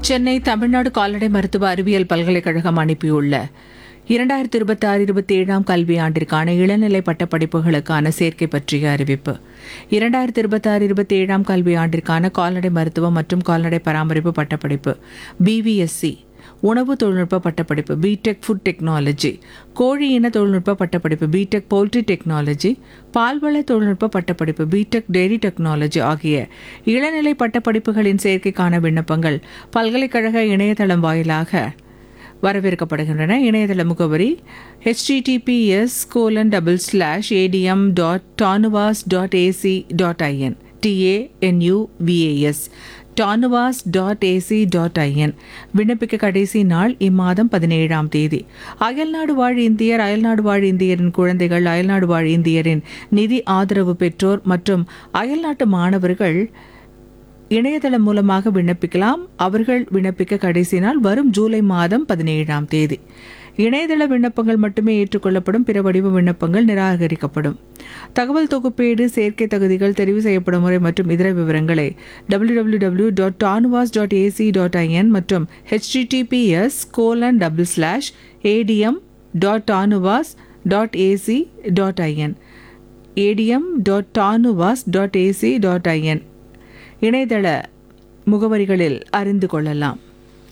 சென்னை தமிழ்நாடு கால்நடை மருத்துவ அறிவியல் பல்கலைக்கழகம் அனுப்பியுள்ள இரண்டாயிரத்தி இருபத்தி ஆறு இருபத்தி ஏழாம் கல்வியாண்டிற்கான இளநிலை பட்டப்படிப்புகளுக்கான சேர்க்கை பற்றிய அறிவிப்பு இரண்டாயிரத்தி இருபத்தி ஆறு இருபத்தி ஏழாம் கல்வியாண்டிற்கான கால்நடை மருத்துவம் மற்றும் கால்நடை பராமரிப்பு பட்டப்படிப்பு பிவிஎஸ்சி உணவு தொழில்நுட்ப பட்டப்படிப்பு பிடெக் ஃபுட் டெக்னாலஜி கோழி இன தொழில்நுட்ப பட்டப்படிப்பு பிடெக் பவுல்ட்ரி டெக்னாலஜி பால்வள தொழில்நுட்ப பட்டப்படிப்பு பிடெக் டெய்ரி டெக்னாலஜி ஆகிய இளநிலை பட்டப்படிப்புகளின் சேர்க்கைக்கான விண்ணப்பங்கள் பல்கலைக்கழக இணையதளம் வாயிலாக வரவேற்கப்படுகின்றன இணையதள முகவரி https colon double slash ATM dot Tanuvas dot AC dot IN TANUVAS Tanuvas dot AC dot IN விண்ணப்பிக்க கடைசி நாள் இம்மாதம் பதினேழாம் தேதி அயல்நாடு வாழ் இந்தியர் அயல்நாடு வாழ் இந்தியரின் குழந்தைகள் அயல்நாடு வாழ் இந்தியரின் நிதி ஆதரவு பெற்றோர் மற்றும் அயல்நாட்டு மாணவர்கள் இணையதளம் மூலமாக விண்ணப்பிக்கலாம் அவர்கள் விண்ணப்பிக்க கடைசி நாள் வரும் ஜூலை மாதம் பதினேழாம் தேதி இணையதள விண்ணப்பங்கள் மட்டுமே ஏற்றுக்கொள்ளப்படும் பிற வடிவ விண்ணப்பங்கள் நிராகரிக்கப்படும் தகவல் தொகுப்பீடு சேர்க்கை தகுதிகள் தெரிவு செய்யப்படும் முறை மற்றும் இதர விவரங்களை W W W dot Tanuvas dot AC dot IN மற்றும் HTTPS colon double slash ATM dot Tanuvas dot AC dot IN ATM dot Tanuvas dot AC dot IN இணையதள முகவரிகளில் அறிந்து கொள்ளலாம்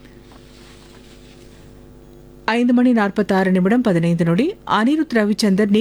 ஐந்து மணி நாற்பத்தாறு நிமிடம் பதினைந்து நொடி அனிருத் ரவிச்சந்தர்